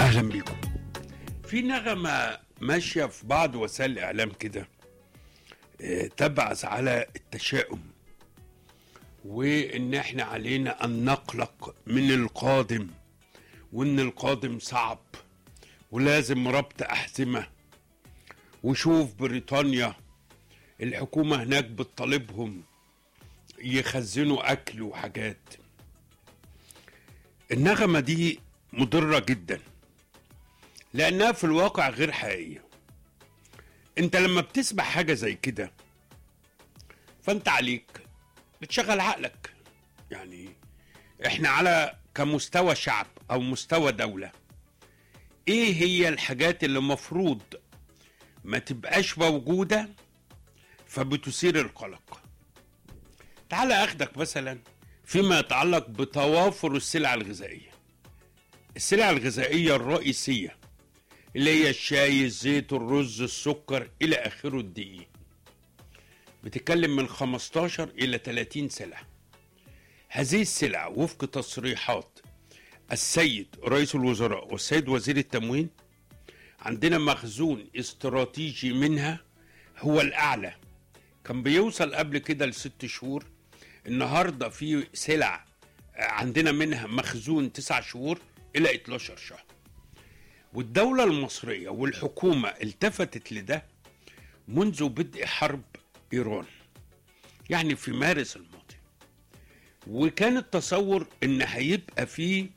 اهلا بيكم في نغمه ماشيه في بعض وسائل الاعلام كده آه، تبعث على التشاؤم وان احنا علينا ان نقلق من القادم وان القادم صعب ولازم ربط احزمه وشوف بريطانيا الحكومه هناك بتطالبهم يخزنوا اكل وحاجات النغمه دي مضره جدا لانها في الواقع غير حقيقيه انت لما بتسمع حاجه زي كده فانت عليك بتشغل عقلك يعني احنا على كمستوى شعب او مستوى دوله ايه هي الحاجات اللي مفروض ما تبقاش موجوده فبتثير القلق تعال اخدك مثلا فيما يتعلق بتوافر السلع الغذائيه السلع الغذائيه الرئيسيه اللي هي الشاي الزيت الرز السكر الى اخره الدقيق بتتكلم من 15 الى 30 سلعه هذه السلع وفق تصريحات السيد رئيس الوزراء والسيد وزير التموين عندنا مخزون استراتيجي منها هو الاعلى كان بيوصل قبل كده لست شهور النهارده في سلع عندنا منها مخزون تسع شهور الى 12 شهر والدولة المصرية والحكومة التفتت لده منذ بدء حرب إيران يعني في مارس الماضي وكان التصور ان هيبقى في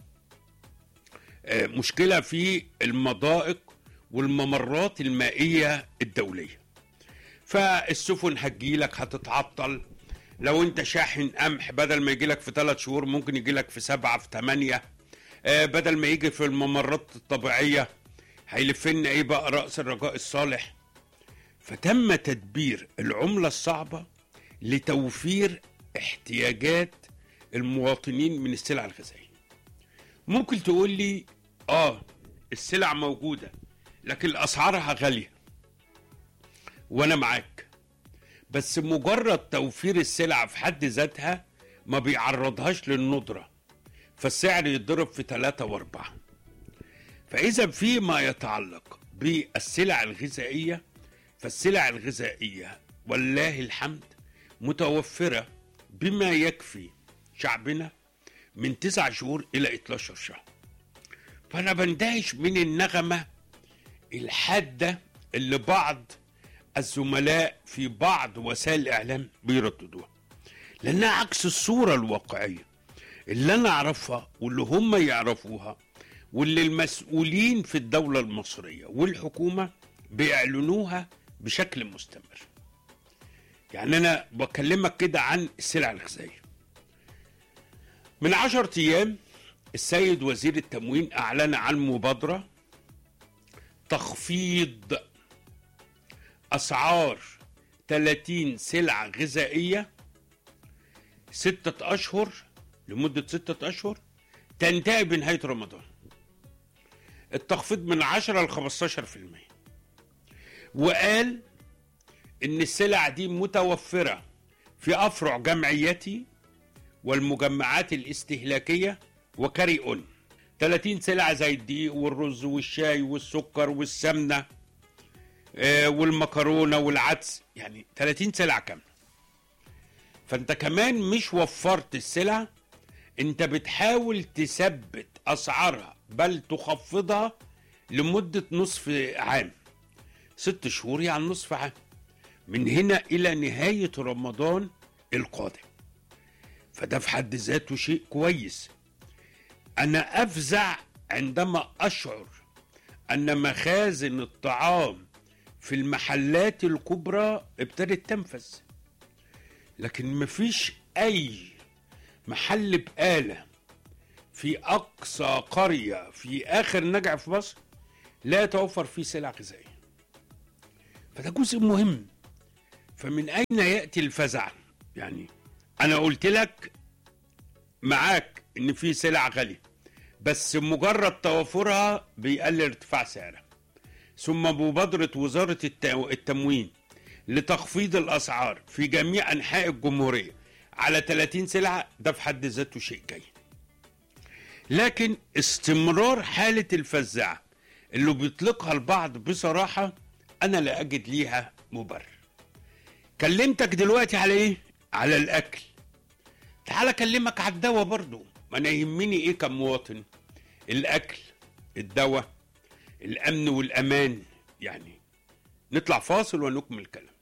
آه، مشكلة في المضائق والممرات المائية الدولية فالسفن هتجيلك هتتعطل لو انت شاحن قمح بدل ما يجيلك في ثلاث شهور ممكن يجيلك في سبعة في ثمانية آه، بدل ما يجي في الممرات الطبيعية هيلف لنا ايه بقى رأس الرجاء الصالح فتم تدبير العملة الصعبة لتوفير احتياجات المواطنين من السلع الغذائية ممكن تقول لي اه السلع موجودة لكن أسعارها غالية وأنا معاك بس مجرد توفير السلع في حد ذاتها ما بيعرضهاش للندرة فالسعر يتضرب في ثلاثة وأربعة فإذا فيما يتعلق بالسلع الغذائية فالسلع الغذائية والله الحمد متوفرة بما يكفي شعبنا من تسع شهور إلى 12 شهر فأنا بندهش من النغمة الحادة اللي بعض الزملاء في بعض وسائل الإعلام بيرددوها لأنها عكس الصورة الواقعية اللي أنا أعرفها واللي هم يعرفوها واللي المسؤولين في الدولة المصرية والحكومة بيعلنوها بشكل مستمر يعني أنا بكلمك كده عن السلع الغذائية من عشرة أيام السيد وزير التموين أعلن عن مبادرة تخفيض أسعار 30 سلعة غذائية ستة أشهر لمدة ستة أشهر تنتهي بنهاية رمضان التخفيض من 10 ل 15% وقال إن السلع دي متوفرة في أفرع جمعيتي والمجمعات الاستهلاكية وكاري أون 30 سلعة زي الدقيق والرز والشاي والسكر والسمنة آه، والمكرونة والعدس يعني 30 سلعة كاملة فانت كمان مش وفرت السلع انت بتحاول تثبت اسعارها بل تخفضها لمدة نصف عام ست شهور يعني نصف عام من هنا الى نهاية رمضان القادم فده في حد ذاته شيء كويس انا افزع عندما اشعر ان مخازن الطعام في المحلات الكبرى ابتدت تنفذ لكن مفيش اي محل بقالة في اقصى قرية في اخر نجع في مصر لا يتوفر فيه سلع غذائية فده جزء مهم فمن اين ياتي الفزع يعني انا قلت لك معاك ان في سلع غاليه بس مجرد توفرها بيقلل ارتفاع سعرها ثم مبادره وزاره الت- التموين لتخفيض الاسعار في جميع انحاء الجمهوريه على 30 سلعه ده في حد ذاته شيء جيد لكن استمرار حالة الفزاعة اللي بيطلقها البعض بصراحة أنا لا أجد ليها مبرر كلمتك دلوقتي على إيه؟ على الأكل تعال أكلمك على الدواء برضو ما أنا يهمني إيه كمواطن الأكل الدواء الأمن والأمان يعني نطلع فاصل ونكمل الكلام